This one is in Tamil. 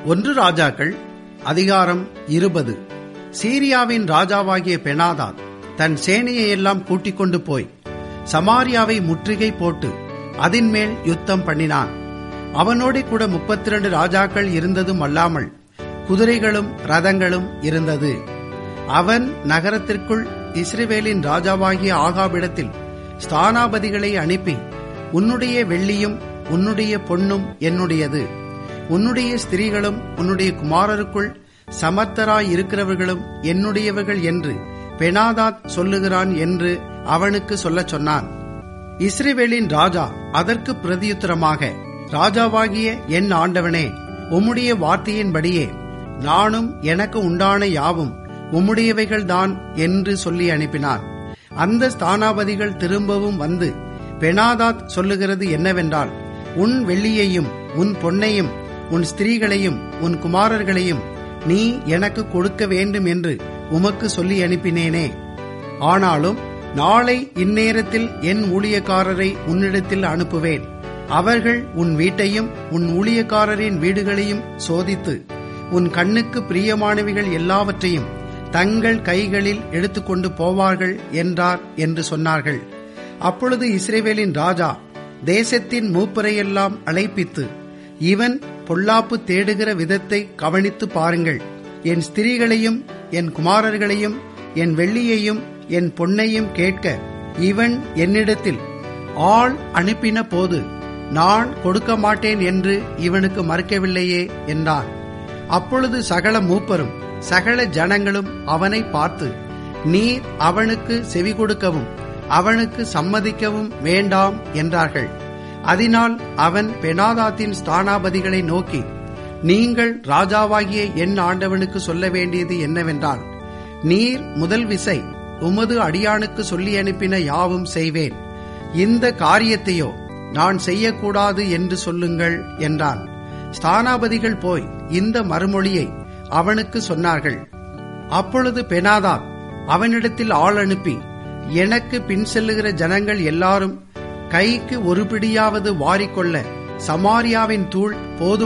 ஒன்று ராஜாக்கள் அதிகாரம் இருபது சீரியாவின் ராஜாவாகிய பெனாதாத் தன் சேனையை எல்லாம் கூட்டிக் கொண்டு போய் சமாரியாவை முற்றுகை போட்டு அதின் மேல் யுத்தம் பண்ணினான் அவனோட கூட முப்பத்தி ரெண்டு ராஜாக்கள் இருந்ததும் அல்லாமல் குதிரைகளும் ரதங்களும் இருந்தது அவன் நகரத்திற்குள் இஸ்ரேவேலின் ராஜாவாகிய ஆகாபிடத்தில் ஸ்தானாபதிகளை அனுப்பி உன்னுடைய வெள்ளியும் உன்னுடைய பொன்னும் என்னுடையது உன்னுடைய ஸ்திரீகளும் உன்னுடைய குமாரருக்குள் சமர்த்தராய் இருக்கிறவர்களும் என்னுடையவர்கள் என்று பெனாதாத் சொல்லுகிறான் என்று அவனுக்கு சொல்லச் சொன்னான் இஸ்ரேவேலின் ராஜா அதற்கு பிரதியுத்தரமாக ராஜாவாகிய என் ஆண்டவனே உம்முடைய வார்த்தையின்படியே நானும் எனக்கு உண்டான யாவும் உம்முடையவைகள்தான் என்று சொல்லி அனுப்பினான் அந்த ஸ்தானாபதிகள் திரும்பவும் வந்து பெனாதாத் சொல்லுகிறது என்னவென்றால் உன் வெள்ளியையும் உன் பொன்னையும் உன் ஸ்திரீகளையும் உன் குமாரர்களையும் நீ எனக்கு கொடுக்க வேண்டும் என்று உமக்கு சொல்லி அனுப்பினேனே ஆனாலும் நாளை இந்நேரத்தில் என் ஊழியக்காரரை உன்னிடத்தில் அனுப்புவேன் அவர்கள் உன் வீட்டையும் உன் ஊழியக்காரரின் வீடுகளையும் சோதித்து உன் கண்ணுக்கு பிரியமானவைகள் எல்லாவற்றையும் தங்கள் கைகளில் எடுத்துக்கொண்டு போவார்கள் என்றார் என்று சொன்னார்கள் அப்பொழுது இஸ்ரேவேலின் ராஜா தேசத்தின் மூப்பரையெல்லாம் அழைப்பித்து இவன் பொல்லாப்பு தேடுகிற விதத்தை கவனித்து பாருங்கள் என் ஸ்திரீகளையும் என் குமாரர்களையும் என் வெள்ளியையும் என் பொன்னையும் கேட்க இவன் என்னிடத்தில் ஆள் அனுப்பின போது நான் கொடுக்க மாட்டேன் என்று இவனுக்கு மறுக்கவில்லையே என்றான் அப்பொழுது சகல மூப்பரும் சகல ஜனங்களும் அவனை பார்த்து நீர் அவனுக்கு செவி கொடுக்கவும் அவனுக்கு சம்மதிக்கவும் வேண்டாம் என்றார்கள் அதனால் அவன் பெனாதாத்தின் ஸ்தானாபதிகளை நோக்கி நீங்கள் ராஜாவாகிய என் ஆண்டவனுக்கு சொல்ல வேண்டியது என்னவென்றால் நீர் முதல் விசை உமது அடியானுக்கு சொல்லி அனுப்பின யாவும் செய்வேன் இந்த காரியத்தையோ நான் செய்யக்கூடாது என்று சொல்லுங்கள் என்றான் ஸ்தானாபதிகள் போய் இந்த மறுமொழியை அவனுக்கு சொன்னார்கள் அப்பொழுது பெனாதாத் அவனிடத்தில் ஆள் அனுப்பி எனக்கு பின் செல்லுகிற ஜனங்கள் எல்லாரும் கைக்கு ஒரு பிடியாவது வாரிக்கொள்ள சமாரியாவின் தூள் போதும்